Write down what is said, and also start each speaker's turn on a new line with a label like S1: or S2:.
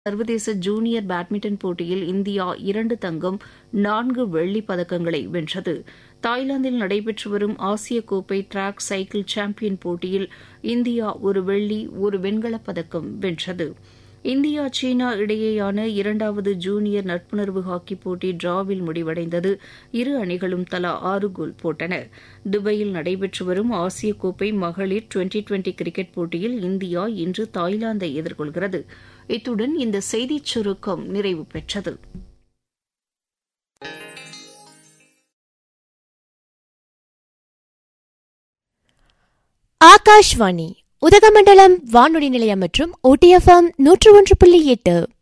S1: சர்வதேச junior badminton போட்டியில் India இரண்டு தங்கம் நான்கு வெள்ளிப் பதக்கங்களை வென்றது தாய்லாந்தில் நடைபெற்று வரும் ஆசிய கோப்பை டிராக் சைக்கிள் சாம்பியன் போட்டியில் இந்தியா ஒரு வெள்ளி ஒரு வெண்கலப் பதக்கம் வென்றது இந்தியா சீனா இடையேயான இரண்டாவது ஜூனியர் நட்புணர்வு ஹாக்கி போட்டி டிராவில் முடிவடைந்தது இரு அணிகளும் தலா ஆறு கோல் போட்டன துபாயில் நடைபெற்று வரும் ஆசிய கோப்பை மகளிர் டுவெண்டி டுவெண்டி கிரிக்கெட் போட்டியில் இந்தியா இன்று தாய்லாந்தை எதிர்கொள்கிறது இத்துடன் இந்த செய்திச் சுருக்கம் நிறைவு பெற்றது
S2: ஆகாஷ்வாணி உதகமண்டலம் வானொலி நிலையம் மற்றும் ஓடிஎஃப்எம் நூற்று ஒன்று புள்ளி எட்டு